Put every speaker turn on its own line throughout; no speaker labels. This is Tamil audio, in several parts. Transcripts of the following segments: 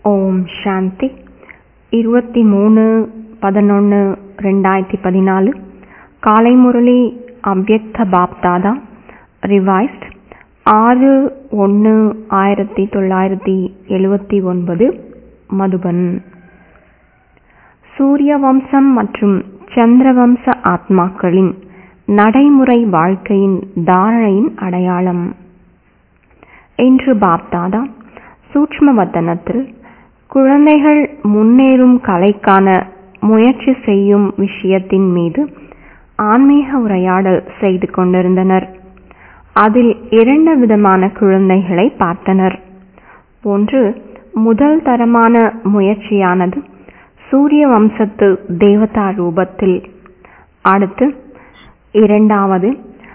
ஓம் சாந்தி இருபத்தி மூணு பதினொன்று ரெண்டாயிரத்தி பதினாலு காலை முரளி அவ்யக்த பாப்தாதா ரிவைஸ்ட் ஆறு ஒன்று ஆயிரத்தி தொள்ளாயிரத்தி எழுவத்தி ஒன்பது மதுபன் சூரிய வம்சம் மற்றும் சந்திர வம்ச ஆத்மாக்களின் நடைமுறை வாழ்க்கையின் தாரணையின் அடையாளம் என்று பாப்தாதா சூட்ச்மவதனத்தில் குழந்தைகள் முன்னேறும் கலைக்கான முயற்சி செய்யும் விஷயத்தின் மீது ஆன்மீக உரையாடல் செய்து கொண்டிருந்தனர் அதில் இரண்டு விதமான குழந்தைகளை பார்த்தனர் ஒன்று முதல் தரமான முயற்சியானது சூரிய வம்சத்து தேவதா ரூபத்தில் அடுத்து இரண்டாவது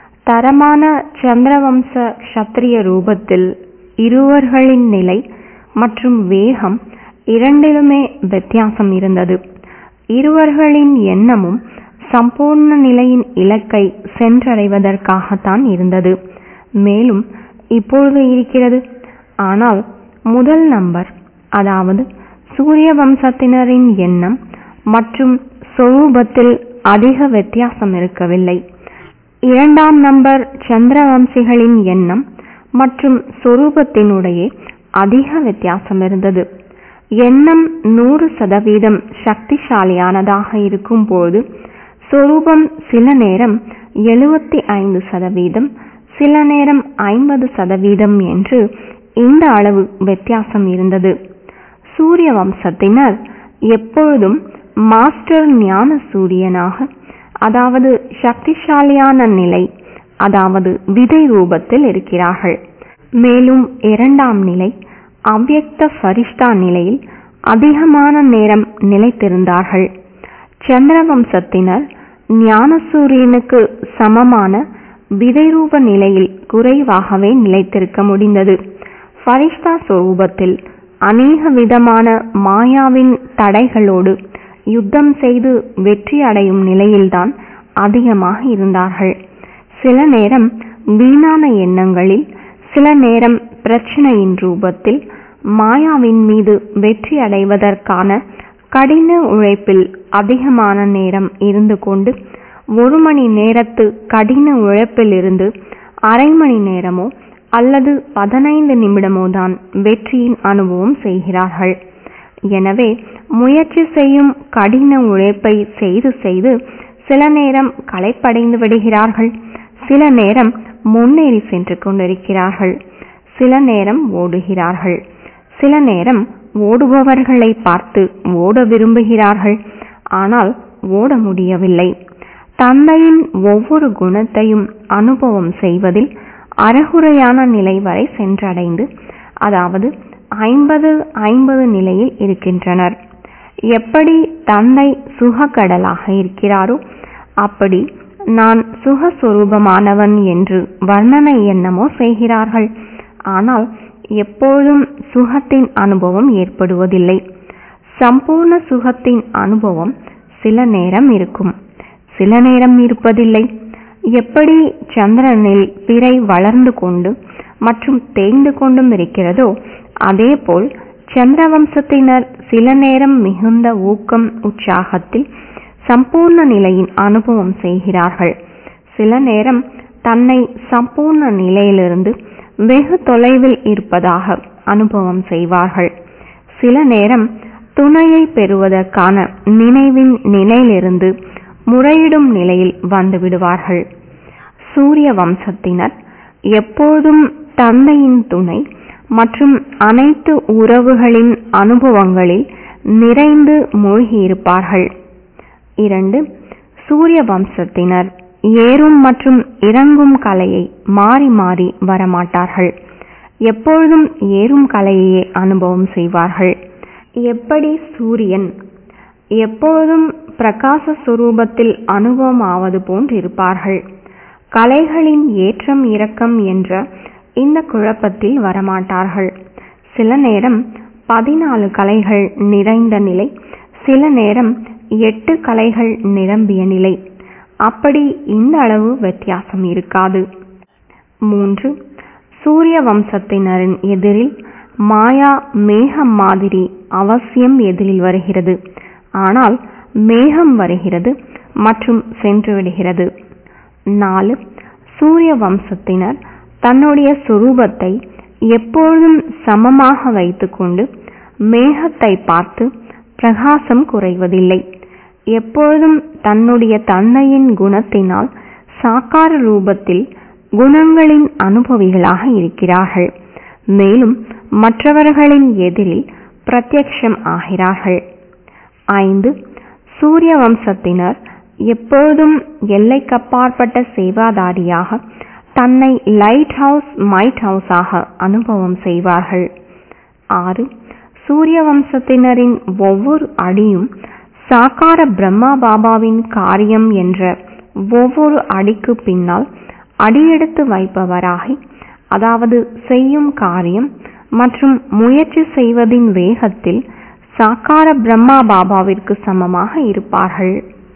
தரமான சந்திரவம்ச க்ஷத்ரிய ரூபத்தில் இருவர்களின் நிலை மற்றும் வேகம் இரண்டிலுமே வித்தியாசம் இருந்தது இருவர்களின் எண்ணமும் சம்பூர்ண நிலையின் இலக்கை சென்றடைவதற்காகத்தான் இருந்தது மேலும் இப்பொழுது இருக்கிறது ஆனால் முதல் நம்பர் அதாவது சூரிய வம்சத்தினரின் எண்ணம் மற்றும் சொரூபத்தில் அதிக வித்தியாசம் இருக்கவில்லை இரண்டாம் நம்பர் சந்திரவம்சிகளின் எண்ணம் மற்றும் சொரூபத்தினுடைய அதிக வித்தியாசம் இருந்தது எண்ணம் நூறு சதவீதம் சக்திசாலியானதாக இருக்கும்போது சொரூபம் சில நேரம் எழுபத்தி ஐந்து சதவீதம் சில நேரம் ஐம்பது சதவீதம் என்று இந்த அளவு வித்தியாசம் இருந்தது சூரிய வம்சத்தினர் எப்பொழுதும் மாஸ்டர் ஞான சூரியனாக அதாவது சக்திசாலியான நிலை அதாவது விதை ரூபத்தில் இருக்கிறார்கள் மேலும் இரண்டாம் நிலை அவ்யக்த ஃபரிஷ்டா நிலையில் அதிகமான நேரம் நிலைத்திருந்தார்கள் சந்திரவம்சத்தினர் ஞானசூரியனுக்கு சமமான விதைரூப நிலையில் குறைவாகவே நிலைத்திருக்க முடிந்தது ஃபரிஷ்டா சொரூபத்தில் அநேக விதமான மாயாவின் தடைகளோடு யுத்தம் செய்து வெற்றி அடையும் நிலையில்தான் அதிகமாக இருந்தார்கள் சில நேரம் வீணான எண்ணங்களில் சில நேரம் பிரச்சனையின் ரூபத்தில் மாயாவின் மீது வெற்றி அடைவதற்கான கடின உழைப்பில் அதிகமான நேரம் இருந்து கொண்டு ஒரு மணி நேரத்து கடின உழைப்பில் இருந்து அரை மணி நேரமோ அல்லது பதினைந்து நிமிடமோ தான் வெற்றியின் அனுபவம் செய்கிறார்கள் எனவே முயற்சி செய்யும் கடின உழைப்பை செய்து செய்து சில நேரம் களைப்படைந்து விடுகிறார்கள் சில நேரம் முன்னேறி சென்று கொண்டிருக்கிறார்கள் சில நேரம் ஓடுகிறார்கள் சில நேரம் ஓடுபவர்களை பார்த்து ஓட விரும்புகிறார்கள் ஆனால் ஓட முடியவில்லை தந்தையின் ஒவ்வொரு குணத்தையும் அனுபவம் செய்வதில் அறகுறையான நிலை வரை சென்றடைந்து அதாவது ஐம்பது ஐம்பது நிலையில் இருக்கின்றனர் எப்படி தந்தை சுகக்கடலாக இருக்கிறாரோ அப்படி நான் சுகஸ்வரூபமானவன் என்று வர்ணனை எண்ணமோ செய்கிறார்கள் ஆனால் எப்போதும் சுகத்தின் அனுபவம் ஏற்படுவதில்லை சம்பூர்ண சுகத்தின் அனுபவம் சில நேரம் இருக்கும் சில நேரம் இருப்பதில்லை எப்படி சந்திரனில் பிறை வளர்ந்து கொண்டு மற்றும் தேய்ந்து கொண்டும் இருக்கிறதோ அதேபோல் சந்திரவம்சத்தினர் சில நேரம் மிகுந்த ஊக்கம் உற்சாகத்தில் சம்பூர்ண நிலையின் அனுபவம் செய்கிறார்கள் சில நேரம் தன்னை சம்பூர்ண நிலையிலிருந்து வெகு தொலைவில் இருப்பதாக அனுபவம் செய்வார்கள் சில நேரம் துணையை பெறுவதற்கான நினைவின் நிலையிலிருந்து முறையிடும் நிலையில் வந்து விடுவார்கள் சூரிய வம்சத்தினர் எப்போதும் தந்தையின் துணை மற்றும் அனைத்து உறவுகளின் அனுபவங்களில் நிறைந்து மூழ்கியிருப்பார்கள் இரண்டு சூரிய வம்சத்தினர் ஏறும் மற்றும் இறங்கும் கலையை மாறி மாறி வரமாட்டார்கள் எப்பொழுதும் ஏறும் கலையையே அனுபவம் செய்வார்கள் எப்படி சூரியன் எப்பொழுதும் பிரகாச சுரூபத்தில் அனுபவம் ஆவது போன்றிருப்பார்கள் கலைகளின் ஏற்றம் இறக்கம் என்ற இந்த குழப்பத்தில் வரமாட்டார்கள் சில நேரம் பதினாலு கலைகள் நிறைந்த நிலை சில நேரம் எட்டு கலைகள் நிரம்பிய நிலை அப்படி இந்த அளவு வித்தியாசம் இருக்காது மூன்று சூரிய வம்சத்தினரின் எதிரில் மாயா மேகம் மாதிரி அவசியம் எதிரில் வருகிறது ஆனால் மேகம் வருகிறது மற்றும் சென்று விடுகிறது நாலு சூரிய வம்சத்தினர் தன்னுடைய சுரூபத்தை எப்பொழுதும் சமமாக வைத்துக்கொண்டு மேகத்தை பார்த்து பிரகாசம் குறைவதில்லை எப்பொழுதும் தன்னுடைய தந்தையின் குணத்தினால் சாக்கார ரூபத்தில் குணங்களின் அனுபவிகளாக இருக்கிறார்கள் மேலும் மற்றவர்களின் எதிரில் பிரத்யக்ஷம் ஆகிறார்கள் ஐந்து சூரிய வம்சத்தினர் எப்பொழுதும் எல்லைக்கப்பாற்பட்ட சேவாதாரியாக தன்னை லைட் ஹவுஸ் மைட் ஹவுஸாக அனுபவம் செய்வார்கள் ஆறு சூரிய வம்சத்தினரின் ஒவ்வொரு அடியும் சாக்கார பிரம்மா பாபாவின் காரியம் என்ற ஒவ்வொரு அடிக்கு பின்னால் அடியெடுத்து வைப்பவராகி அதாவது செய்யும் காரியம் மற்றும் முயற்சி செய்வதின் வேகத்தில் சாக்கார பிரம்மா பாபாவிற்கு சமமாக இருப்பார்கள்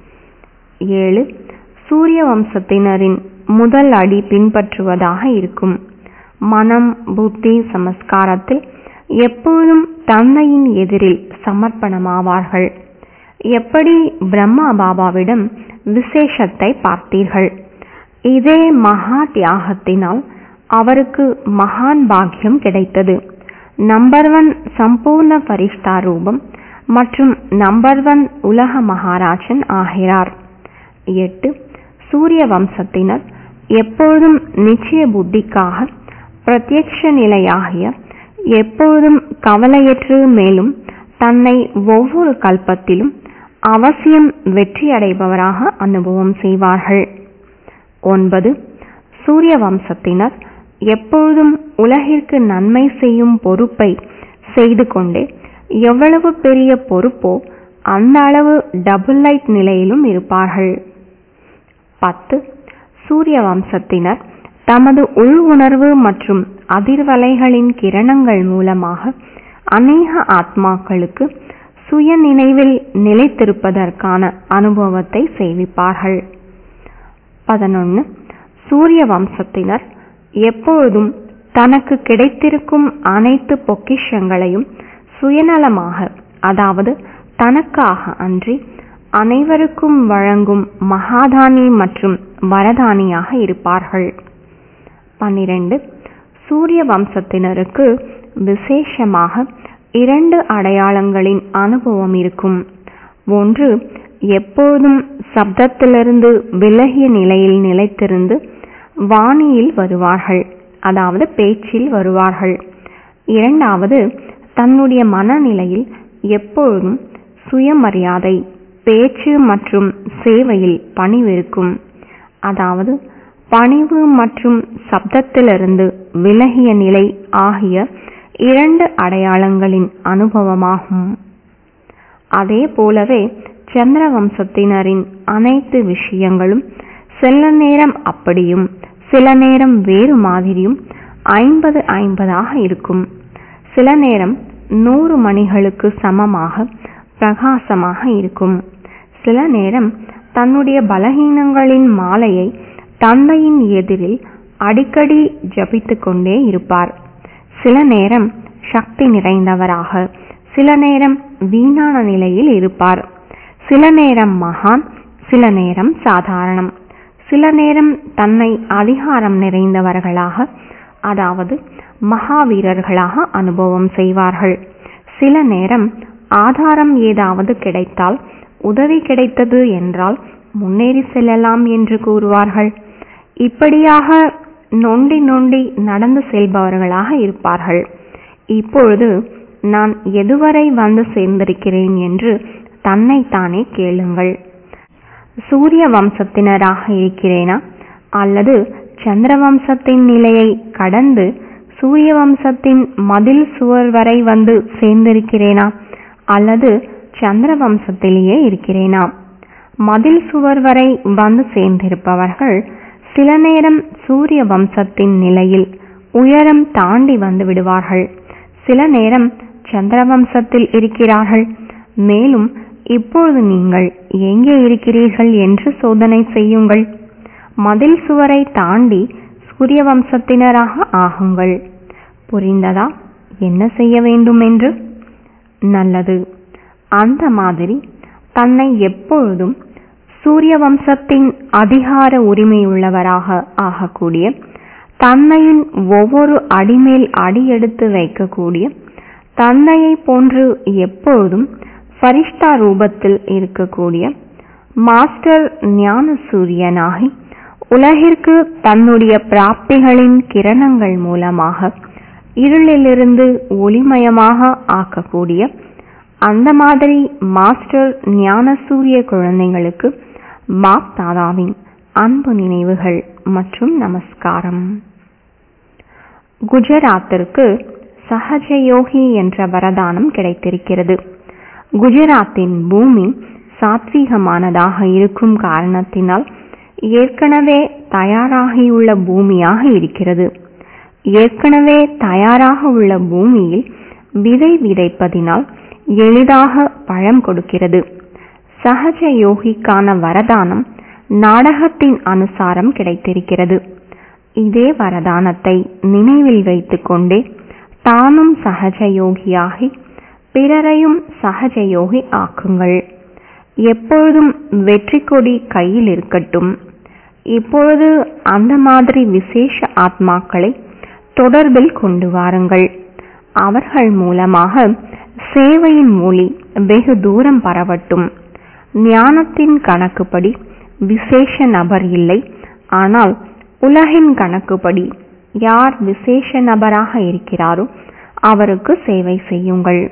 ஏழு சூரிய வம்சத்தினரின் முதல் அடி பின்பற்றுவதாக இருக்கும் மனம் புத்தி சமஸ்காரத்தில் எப்பொழுதும் தந்தையின் எதிரில் சமர்ப்பணமாவார்கள் எப்படி பிரம்மா பாபாவிடம் விசேஷத்தை பார்த்தீர்கள் இதே மகா தியாகத்தினால் அவருக்கு மகான் பாக்கியம் கிடைத்தது நம்பர் ஒன் சம்பூர்ண பரிஷ்டா ரூபம் மற்றும் நம்பர் ஒன் உலக மகாராஜன் ஆகிறார் எட்டு சூரிய வம்சத்தினர் எப்பொழுதும் நிச்சய புத்திக்காக பிரத்யக்ஷ நிலையாகிய எப்பொழுதும் கவலையற்று மேலும் தன்னை ஒவ்வொரு கல்பத்திலும் அவசியம் வெற்றி அடைபவராக அனுபவம் செய்வார்கள் ஒன்பது சூரிய வம்சத்தினர் எப்பொழுதும் உலகிற்கு நன்மை செய்யும் பொறுப்பை செய்து கொண்டே எவ்வளவு பெரிய பொறுப்போ அந்த அளவு டபுள் லைட் நிலையிலும் இருப்பார்கள் பத்து சூரிய வம்சத்தினர் தமது உள் உணர்வு மற்றும் அதிர்வலைகளின் கிரணங்கள் மூலமாக அநேக ஆத்மாக்களுக்கு சுய நினைவில் நிலைத்திருப்பதற்கான அனுபவத்தை செய்விப்பார்கள் பதினொன்று சூரிய வம்சத்தினர் எப்பொழுதும் தனக்கு கிடைத்திருக்கும் அனைத்து பொக்கிஷங்களையும் சுயநலமாக அதாவது தனக்காக அன்றி அனைவருக்கும் வழங்கும் மகாதானி மற்றும் வரதானியாக இருப்பார்கள் பன்னிரண்டு சூரிய வம்சத்தினருக்கு விசேஷமாக இரண்டு அடையாளங்களின் அனுபவம் இருக்கும் ஒன்று எப்போதும் சப்தத்திலிருந்து விலகிய நிலையில் நிலைத்திருந்து வாணியில் வருவார்கள் அதாவது பேச்சில் வருவார்கள் இரண்டாவது தன்னுடைய மனநிலையில் எப்பொழுதும் சுயமரியாதை பேச்சு மற்றும் சேவையில் பணிவிருக்கும் அதாவது பணிவு மற்றும் சப்தத்திலிருந்து விலகிய நிலை ஆகிய இரண்டு அடையாளங்களின் அனுபவமாகும் அதே போலவே சந்திர வம்சத்தினரின் அனைத்து விஷயங்களும் சில நேரம் அப்படியும் சில நேரம் வேறு மாதிரியும் ஐம்பது ஐம்பதாக இருக்கும் சில நேரம் நூறு மணிகளுக்கு சமமாக பிரகாசமாக இருக்கும் சில நேரம் தன்னுடைய பலகீனங்களின் மாலையை தந்தையின் எதிரில் அடிக்கடி ஜபித்துக் கொண்டே இருப்பார் சில நேரம் சக்தி நிறைந்தவராக சில நேரம் வீணான நிலையில் இருப்பார் சில நேரம் மகான் சில நேரம் சாதாரணம் சில நேரம் தன்னை அதிகாரம் நிறைந்தவர்களாக அதாவது மகாவீரர்களாக அனுபவம் செய்வார்கள் சில நேரம் ஆதாரம் ஏதாவது கிடைத்தால் உதவி கிடைத்தது என்றால் முன்னேறி செல்லலாம் என்று கூறுவார்கள் இப்படியாக நொண்டி நொண்டி நடந்து செல்பவர்களாக இருப்பார்கள் இப்பொழுது நான் எதுவரை வந்து சேர்ந்திருக்கிறேன் என்று தன்னைத்தானே கேளுங்கள் சூரிய வம்சத்தினராக இருக்கிறேனா அல்லது சந்திர வம்சத்தின் நிலையை கடந்து சூரிய வம்சத்தின் மதில் சுவர் வரை வந்து சேர்ந்திருக்கிறேனா அல்லது சந்திர வம்சத்திலேயே இருக்கிறேனா மதில் சுவர் வரை வந்து சேர்ந்திருப்பவர்கள் சில நேரம் சூரிய வம்சத்தின் நிலையில் உயரம் தாண்டி வந்து விடுவார்கள் சில நேரம் சந்திர வம்சத்தில் இருக்கிறார்கள் மேலும் இப்பொழுது நீங்கள் எங்கே இருக்கிறீர்கள் என்று சோதனை செய்யுங்கள் மதில் சுவரை தாண்டி சூரிய வம்சத்தினராக ஆகுங்கள் புரிந்ததா என்ன செய்ய வேண்டும் என்று நல்லது அந்த மாதிரி தன்னை எப்பொழுதும் சூரிய வம்சத்தின் அதிகார உரிமையுள்ளவராக ஆகக்கூடிய தன்னையின் ஒவ்வொரு அடிமேல் அடி எடுத்து வைக்கக்கூடிய தந்தையை போன்று எப்பொழுதும் ஃபரிஷ்டா ரூபத்தில் இருக்கக்கூடிய மாஸ்டர் ஞான சூரியனாகி உலகிற்கு தன்னுடைய பிராப்திகளின் கிரணங்கள் மூலமாக இருளிலிருந்து ஒளிமயமாக ஆக்கக்கூடிய அந்த மாதிரி மாஸ்டர் ஞான சூரிய குழந்தைகளுக்கு மாப் தாதாவின் அன்பு நினைவுகள் மற்றும் நமஸ்காரம் குஜராத்திற்கு சஹஜயோகி என்ற வரதானம் கிடைத்திருக்கிறது குஜராத்தின் பூமி சாத்வீகமானதாக இருக்கும் காரணத்தினால் ஏற்கனவே தயாராகியுள்ள பூமியாக இருக்கிறது ஏற்கனவே தயாராக உள்ள பூமியில் விதை விதைப்பதினால் எளிதாக பழம் கொடுக்கிறது சகஜ யோகிக்கான வரதானம் நாடகத்தின் அனுசாரம் கிடைத்திருக்கிறது இதே வரதானத்தை நினைவில் வைத்துக்கொண்டே தானும் சகஜ யோகியாகி பிறரையும் சகஜ யோகி ஆக்குங்கள் எப்பொழுதும் வெற்றி கொடி கையில் இருக்கட்டும் இப்பொழுது அந்த மாதிரி விசேஷ ஆத்மாக்களை தொடர்பில் கொண்டு வாருங்கள் அவர்கள் மூலமாக சேவையின் மொழி வெகு தூரம் பரவட்டும் ஞானத்தின் கணக்குப்படி விசேஷ நபர் இல்லை ஆனால் உலகின் கணக்குப்படி யார் விசேஷ நபராக இருக்கிறாரோ அவருக்கு சேவை செய்யுங்கள்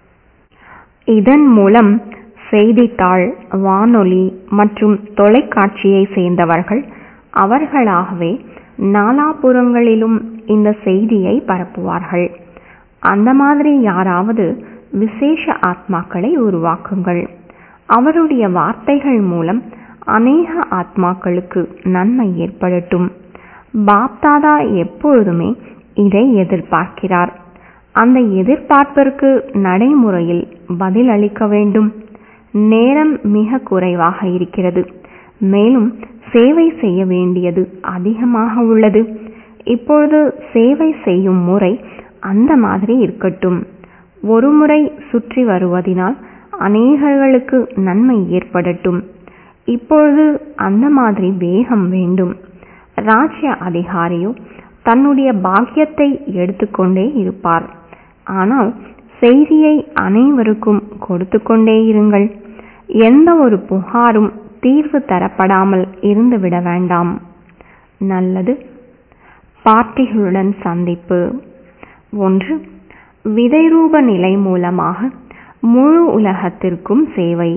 இதன் மூலம் செய்தித்தாள் வானொலி மற்றும் தொலைக்காட்சியை சேர்ந்தவர்கள் அவர்களாகவே நாலாபுறங்களிலும் இந்த செய்தியை பரப்புவார்கள் அந்த மாதிரி யாராவது விசேஷ ஆத்மாக்களை உருவாக்குங்கள் அவருடைய வார்த்தைகள் மூலம் அநேக ஆத்மாக்களுக்கு நன்மை ஏற்படட்டும் பாப்தாதா எப்பொழுதுமே இதை எதிர்பார்க்கிறார் அந்த எதிர்பார்ப்பிற்கு நடைமுறையில் பதில் அளிக்க வேண்டும் நேரம் மிக குறைவாக இருக்கிறது மேலும் சேவை செய்ய வேண்டியது அதிகமாக உள்ளது இப்பொழுது சேவை செய்யும் முறை அந்த மாதிரி இருக்கட்டும் ஒரு முறை சுற்றி வருவதினால் அநேகர்களுக்கு நன்மை ஏற்படட்டும் இப்பொழுது அந்த மாதிரி வேகம் வேண்டும் ராஜ்ய அதிகாரியோ தன்னுடைய பாக்கியத்தை எடுத்துக்கொண்டே இருப்பார் ஆனால் செய்தியை அனைவருக்கும் கொடுத்து கொண்டே இருங்கள் எந்த ஒரு புகாரும் தீர்வு தரப்படாமல் இருந்துவிட வேண்டாம் நல்லது பார்ட்டிகளுடன் சந்திப்பு ஒன்று விதைரூப நிலை மூலமாக முழு உலகத்திற்கும் சேவை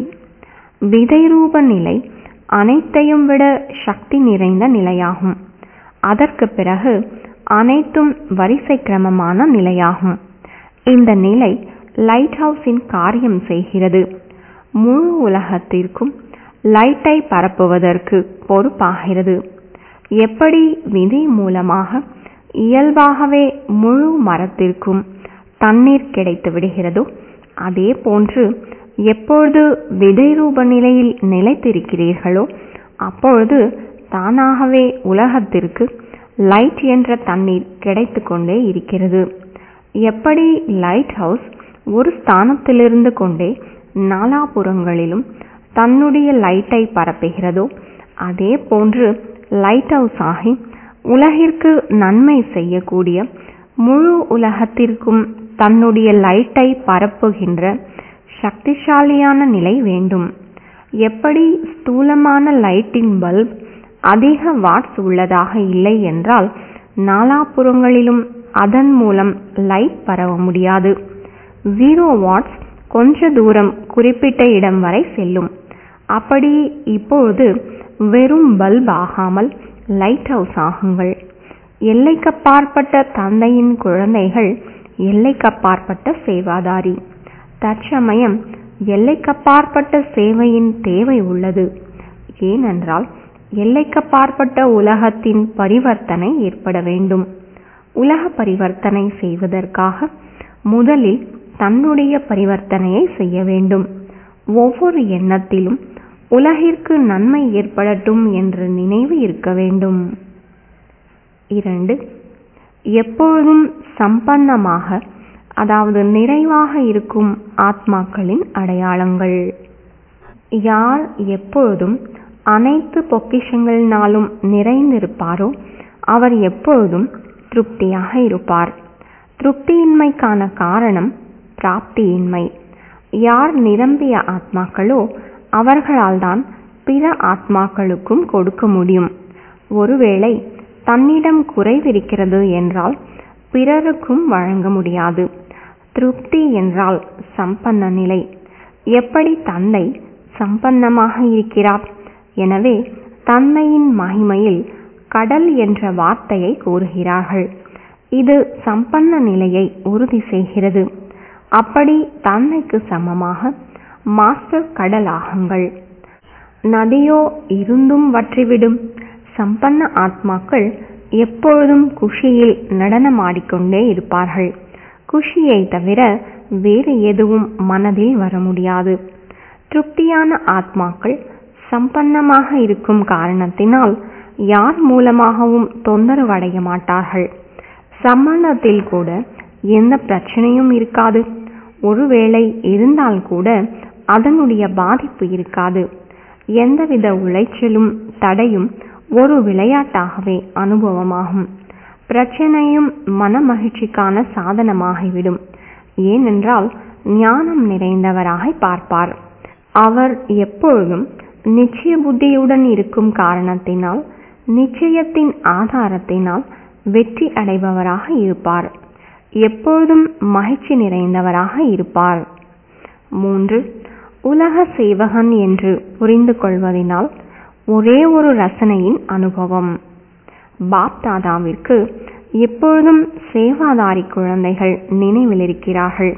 விதைரூப நிலை அனைத்தையும் விட சக்தி நிறைந்த நிலையாகும் அதற்கு பிறகு அனைத்தும் வரிசை கிரமமான நிலையாகும் இந்த நிலை லைட் ஹவுஸின் காரியம் செய்கிறது முழு உலகத்திற்கும் லைட்டை பரப்புவதற்கு பொறுப்பாகிறது எப்படி விதி மூலமாக இயல்பாகவே முழு மரத்திற்கும் தண்ணீர் கிடைத்து விடுகிறதோ அதே போன்று எப்பொழுது விதை ரூப நிலையில் நிலைத்திருக்கிறீர்களோ அப்பொழுது தானாகவே உலகத்திற்கு லைட் என்ற தண்ணீர் கிடைத்து கொண்டே இருக்கிறது எப்படி லைட் ஹவுஸ் ஒரு ஸ்தானத்திலிருந்து கொண்டே நாலாபுறங்களிலும் தன்னுடைய லைட்டை பரப்புகிறதோ அதே போன்று லைட் ஹவுஸ் ஆகி உலகிற்கு நன்மை செய்யக்கூடிய முழு உலகத்திற்கும் தன்னுடைய லைட்டை பரப்புகின்ற சக்திசாலியான நிலை வேண்டும் எப்படி ஸ்தூலமான லைட்டின் பல்ப் அதிக வாட்ஸ் உள்ளதாக இல்லை என்றால் நாலாபுறங்களிலும் அதன் மூலம் லைட் பரவ முடியாது ஜீரோ வாட்ஸ் கொஞ்ச தூரம் குறிப்பிட்ட இடம் வரை செல்லும் அப்படி இப்பொழுது வெறும் பல்ப் ஆகாமல் லைட் ஹவுஸ் ஆகுங்கள் எல்லைக்கப்பாற்பட்ட தந்தையின் குழந்தைகள் எல்லைக்கப்பாற்பட்ட சேவாதாரி தற்சமயம் எல்லைக்கப்பாற்பட்ட சேவையின் தேவை உள்ளது ஏனென்றால் எல்லைக்கப்பாற்பட்ட உலகத்தின் பரிவர்த்தனை ஏற்பட வேண்டும் உலக பரிவர்த்தனை செய்வதற்காக முதலில் தன்னுடைய பரிவர்த்தனையை செய்ய வேண்டும் ஒவ்வொரு எண்ணத்திலும் உலகிற்கு நன்மை ஏற்படட்டும் என்ற நினைவு இருக்க வேண்டும் இரண்டு எப்பொழுதும் சம்பன்னமாக அதாவது நிறைவாக இருக்கும் ஆத்மாக்களின் அடையாளங்கள் யார் எப்பொழுதும் அனைத்து பொக்கிஷங்களினாலும் நிறைந்திருப்பாரோ அவர் எப்பொழுதும் திருப்தியாக இருப்பார் திருப்தியின்மைக்கான காரணம் பிராப்தியின்மை யார் நிரம்பிய ஆத்மாக்களோ அவர்களால் தான் பிற ஆத்மாக்களுக்கும் கொடுக்க முடியும் ஒருவேளை தன்னிடம் குறைவிருக்கிறது என்றால் பிறருக்கும் வழங்க முடியாது திருப்தி என்றால் சம்பன்ன நிலை எப்படி தந்தை சம்பன்னமாக இருக்கிறார் எனவே தந்தையின் மகிமையில் கடல் என்ற வார்த்தையை கூறுகிறார்கள் இது சம்பன்ன நிலையை உறுதி செய்கிறது அப்படி தந்தைக்கு சமமாக மாஸ்டர் கடல் ஆகுங்கள் நதியோ இருந்தும் வற்றிவிடும் சம்பன்ன ஆத்மாக்கள் எப்பொழுதும் குஷியில் நடனமாடிக்கொண்டே இருப்பார்கள் குஷியை தவிர வேறு எதுவும் மனதில் வர முடியாது திருப்தியான ஆத்மாக்கள் சம்பன்னமாக இருக்கும் காரணத்தினால் யார் மூலமாகவும் தொந்தரவடைய மாட்டார்கள் சம்பந்தத்தில் கூட எந்த பிரச்சனையும் இருக்காது ஒருவேளை இருந்தால் கூட அதனுடைய பாதிப்பு இருக்காது எந்தவித உளைச்சலும் தடையும் ஒரு விளையாட்டாகவே அனுபவமாகும் பிரச்சனையும் மன மகிழ்ச்சிக்கான சாதனமாகிவிடும் ஏனென்றால் ஞானம் நிறைந்தவராக பார்ப்பார் அவர் எப்பொழுதும் நிச்சய புத்தியுடன் இருக்கும் காரணத்தினால் நிச்சயத்தின் ஆதாரத்தினால் வெற்றி அடைபவராக இருப்பார் எப்பொழுதும் மகிழ்ச்சி நிறைந்தவராக இருப்பார் மூன்று உலக சேவகன் என்று புரிந்து கொள்வதனால் ஒரே ஒரு ரசனையின் அனுபவம் பாப்தாதாவிற்கு எப்பொழுதும் சேவாதாரி குழந்தைகள் நினைவிலிருக்கிறார்கள்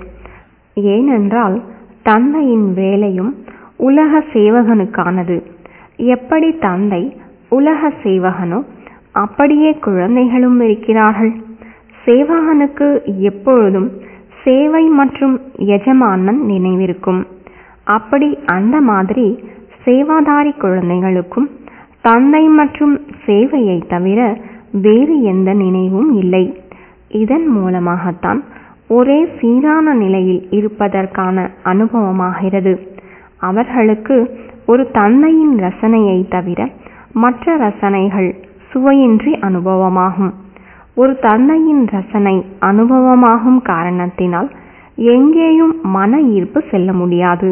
ஏனென்றால் தந்தையின் வேலையும் உலக சேவகனுக்கானது எப்படி தந்தை உலக சேவகனோ அப்படியே குழந்தைகளும் இருக்கிறார்கள் சேவகனுக்கு எப்பொழுதும் சேவை மற்றும் எஜமானன் நினைவிருக்கும் அப்படி அந்த மாதிரி சேவாதாரி குழந்தைகளுக்கும் தந்தை மற்றும் சேவையை தவிர வேறு எந்த நினைவும் இல்லை இதன் மூலமாகத்தான் ஒரே சீரான நிலையில் இருப்பதற்கான அனுபவமாகிறது அவர்களுக்கு ஒரு தந்தையின் ரசனையை தவிர மற்ற ரசனைகள் சுவையின்றி அனுபவமாகும் ஒரு தந்தையின் ரசனை அனுபவமாகும் காரணத்தினால் எங்கேயும் மன ஈர்ப்பு செல்ல முடியாது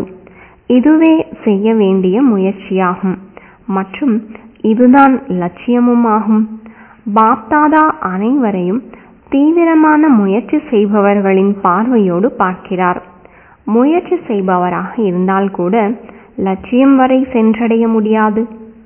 இதுவே செய்ய வேண்டிய முயற்சியாகும் மற்றும் இதுதான் லட்சியமும் ஆகும் பாப்தாதா அனைவரையும் தீவிரமான முயற்சி செய்பவர்களின் பார்வையோடு பார்க்கிறார் முயற்சி செய்பவராக இருந்தால் கூட லட்சியம் வரை சென்றடைய முடியாது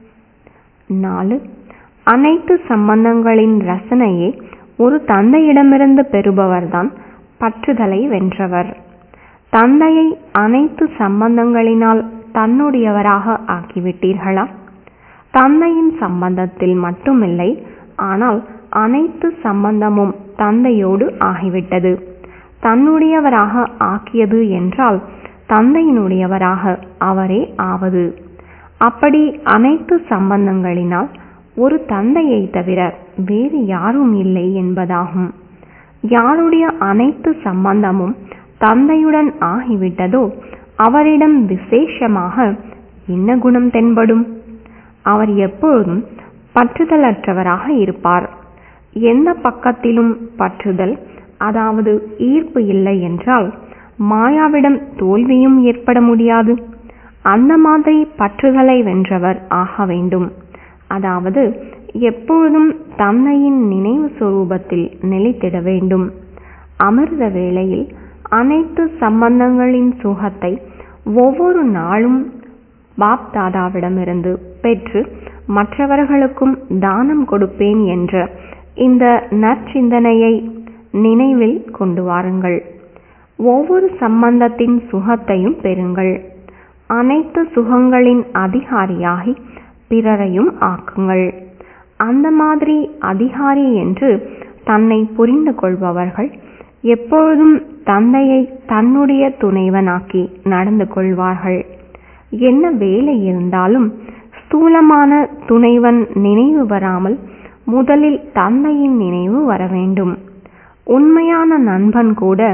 நாலு அனைத்து சம்பந்தங்களின் ரசனையே ஒரு தந்தையிடமிருந்து பெறுபவர்தான் பற்றுதலை வென்றவர் தந்தையை அனைத்து சம்பந்தங்களினால் தன்னுடையவராக ஆக்கிவிட்டீர்களா தந்தையின் சம்பந்தத்தில் மட்டுமில்லை ஆனால் அனைத்து சம்பந்தமும் தந்தையோடு ஆகிவிட்டது தன்னுடையவராக ஆக்கியது என்றால் தந்தையினுடையவராக அவரே ஆவது அப்படி அனைத்து சம்பந்தங்களினால் ஒரு தந்தையை தவிர வேறு யாரும் இல்லை என்பதாகும் யாருடைய அனைத்து சம்பந்தமும் தந்தையுடன் ஆகிவிட்டதோ அவரிடம் விசேஷமாக என்ன குணம் தென்படும் அவர் எப்பொழுதும் பற்றுதலற்றவராக இருப்பார் எந்த பக்கத்திலும் பற்றுதல் அதாவது ஈர்ப்பு இல்லை என்றால் மாயாவிடம் தோல்வியும் ஏற்பட முடியாது அந்த மாதிரி பற்றுதலை வென்றவர் ஆக வேண்டும் அதாவது எப்பொழுதும் தந்தையின் நினைவு சொரூபத்தில் நிலைத்திட வேண்டும் அமிர்த வேளையில் அனைத்து சம்பந்தங்களின் சுகத்தை ஒவ்வொரு நாளும் பாப் தாதாவிடமிருந்து பெற்று மற்றவர்களுக்கும் தானம் கொடுப்பேன் என்ற இந்த நற்சிந்தனையை நினைவில் கொண்டு வாருங்கள் ஒவ்வொரு சம்பந்தத்தின் சுகத்தையும் பெறுங்கள் அனைத்து சுகங்களின் அதிகாரியாகி பிறரையும் ஆக்குங்கள் அந்த மாதிரி அதிகாரி என்று தன்னை புரிந்து கொள்பவர்கள் எப்பொழுதும் தந்தையை தன்னுடைய துணைவனாக்கி நடந்து கொள்வார்கள் என்ன வேலை இருந்தாலும் ஸ்தூலமான துணைவன் நினைவு வராமல் முதலில் தந்தையின் நினைவு வர வேண்டும் உண்மையான நண்பன் கூட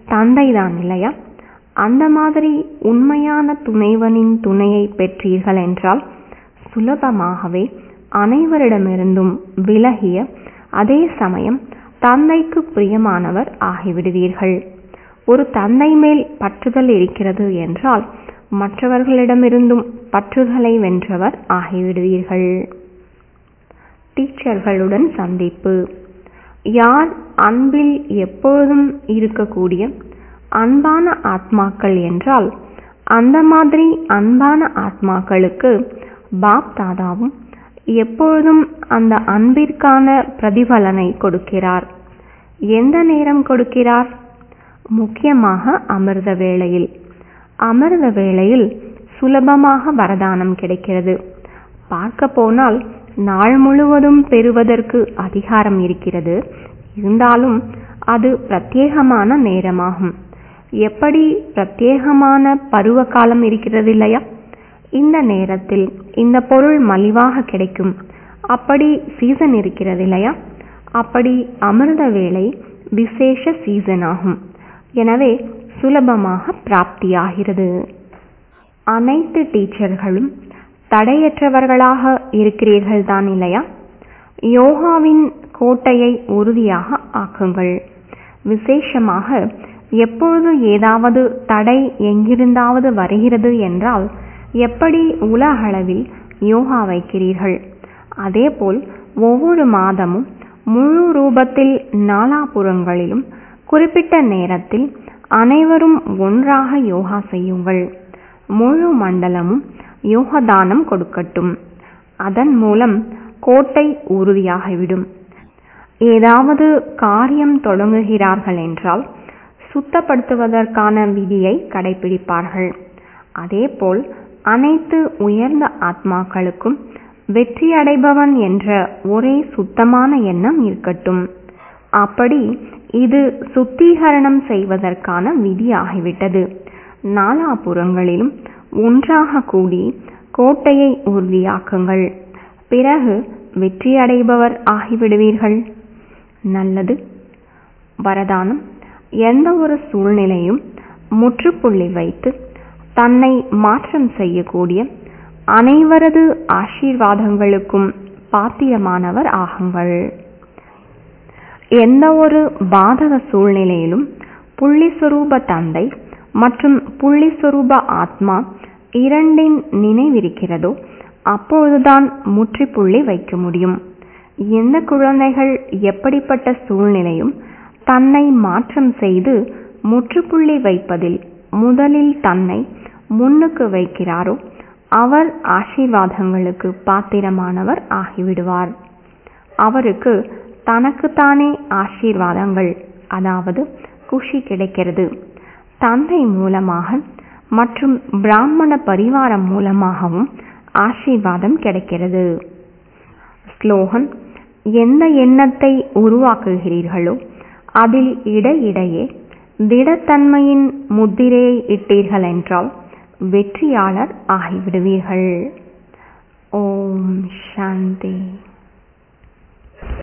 தந்தைதான் இல்லையா அந்த மாதிரி உண்மையான துணைவனின் துணையை பெற்றீர்கள் என்றால் சுலபமாகவே அனைவரிடமிருந்தும் விலகிய அதே சமயம் தந்தைக்கு பிரியமானவர் ஆகிவிடுவீர்கள் ஒரு தந்தை மேல் பற்றுதல் இருக்கிறது என்றால் மற்றவர்களிடமிருந்தும் பற்றுதலை வென்றவர் ஆகிவிடுவீர்கள் டீச்சர்களுடன் சந்திப்பு யார் அன்பில் எப்பொழுதும் இருக்கக்கூடிய அன்பான ஆத்மாக்கள் என்றால் அந்த மாதிரி அன்பான ஆத்மாக்களுக்கு பாப் தாதாவும் எப்பொழுதும் அந்த அன்பிற்கான பிரதிபலனை கொடுக்கிறார் எந்த நேரம் கொடுக்கிறார் முக்கியமாக அமிர்த வேளையில் அமிர்த வேளையில் சுலபமாக வரதானம் கிடைக்கிறது பார்க்க போனால் நாள் முழுவதும் பெறுவதற்கு அதிகாரம் இருக்கிறது இருந்தாலும் அது பிரத்யேகமான நேரமாகும் எப்படி பிரத்யேகமான பருவ காலம் இருக்கிறது இல்லையா இந்த நேரத்தில் இந்த பொருள் மலிவாக கிடைக்கும் அப்படி சீசன் இருக்கிறது இல்லையா அப்படி அமிர்த வேலை விசேஷ சீசன் ஆகும் எனவே சுலபமாக பிராப்தியாகிறது அனைத்து டீச்சர்களும் தடையற்றவர்களாக இருக்கிறீர்கள் தான் இல்லையா யோகாவின் கோட்டையை உறுதியாக ஆக்குங்கள் விசேஷமாக எப்பொழுது ஏதாவது தடை எங்கிருந்தாவது வருகிறது என்றால் எப்படி உலகளவில் யோகா வைக்கிறீர்கள் அதேபோல் ஒவ்வொரு மாதமும் முழு ரூபத்தில் நாலாபுறங்களிலும் குறிப்பிட்ட நேரத்தில் அனைவரும் ஒன்றாக யோகா செய்யுங்கள் முழு மண்டலமும் யோகதானம் கொடுக்கட்டும் அதன் மூலம் கோட்டை உறுதியாகிவிடும் ஏதாவது காரியம் தொடங்குகிறார்கள் என்றால் சுத்தப்படுத்துவதற்கான விதியை கடைபிடிப்பார்கள் அதேபோல் அனைத்து உயர்ந்த ஆத்மாக்களுக்கும் வெற்றி அடைபவன் என்ற ஒரே சுத்தமான எண்ணம் இருக்கட்டும் அப்படி இது சுத்திகரணம் செய்வதற்கான விதி ஆகிவிட்டது நாலாபுறங்களிலும் ஒன்றாக கூடி கோட்டையை உறுதியாக்குங்கள் பிறகு வெற்றி அடைபவர் ஆகிவிடுவீர்கள் நல்லது வரதானம் எந்த ஒரு சூழ்நிலையும் முற்றுப்புள்ளி வைத்து தன்னை மாற்றம் செய்யக்கூடிய அனைவரது ஆசீர்வாதங்களுக்கும் பாத்திரமானவர் ஆகுங்கள் எந்த ஒரு பாதக சூழ்நிலையிலும் புள்ளிஸ்வரூப தந்தை மற்றும் புள்ளிஸ்வரூப ஆத்மா இரண்டின் நினைவிருக்கிறதோ அப்பொழுதுதான் முற்றுப்புள்ளி வைக்க முடியும் எந்த குழந்தைகள் எப்படிப்பட்ட சூழ்நிலையும் தன்னை மாற்றம் செய்து முற்றுப்புள்ளி வைப்பதில் முதலில் தன்னை முன்னுக்கு வைக்கிறாரோ அவர் ஆசீர்வாதங்களுக்கு பாத்திரமானவர் ஆகிவிடுவார் அவருக்கு தனக்குத்தானே ஆசீர்வாதங்கள் அதாவது குஷி கிடைக்கிறது தந்தை மூலமாக மற்றும் பிராமண பரிவாரம் மூலமாகவும் ஆசீர்வாதம் கிடைக்கிறது ஸ்லோகன் எந்த எண்ணத்தை உருவாக்குகிறீர்களோ அதில் இடையிடையே திடத்தன்மையின் முத்திரையை இட்டீர்கள் என்றால் வெற்றியாளர் ஆகிவிடுவீர்கள் ஓம் சாந்தி